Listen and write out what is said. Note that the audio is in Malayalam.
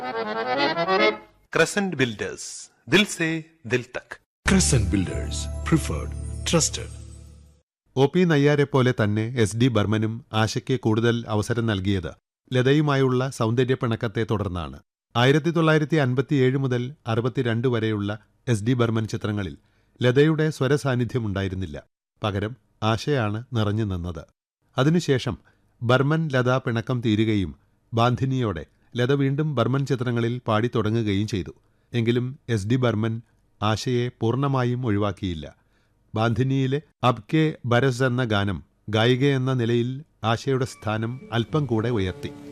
ക്രസന്റ് ബിൽഡേഴ്സ് ദിൽ സേ ദിൽ തക് Crescent Builders, preferred, trusted. O P നയ്യാരെ പോലെ തന്നെ എസ് ഡി ബർമനും ആശയ്ക്ക് കൂടുതൽ അവസരം നൽകിയത് ലതയുമായുള്ള സൗന്ദര്യ പിണക്കത്തെ തുടർന്നാണ് ആയിരത്തി തൊള്ളായിരത്തി അൻപത്തിയേഴ് മുതൽ അറുപത്തിരണ്ട് വരെയുള്ള എസ് ഡി ബർമൻ ചിത്രങ്ങളിൽ ലതയുടെ സ്വരസാന്നിധ്യമുണ്ടായിരുന്നില്ല പകരം ആശയാണ് നിറഞ്ഞു നിന്നത് അതിനുശേഷം ബർമൻ ലത പിണക്കം തീരുകയും ബാന്ധിനിയോടെ ലത വീണ്ടും ബർമൻ ചിത്രങ്ങളിൽ പാടിത്തുടങ്ങുകയും ചെയ്തു എങ്കിലും എസ് ഡി ബർമൻ ആശയെ പൂർണ്ണമായും ഒഴിവാക്കിയില്ല ബാന്ധിനിയിലെ അബ് കെ ബരസ് എന്ന ഗാനം ഗായിക എന്ന നിലയിൽ ആശയുടെ സ്ഥാനം അല്പം കൂടെ ഉയർത്തി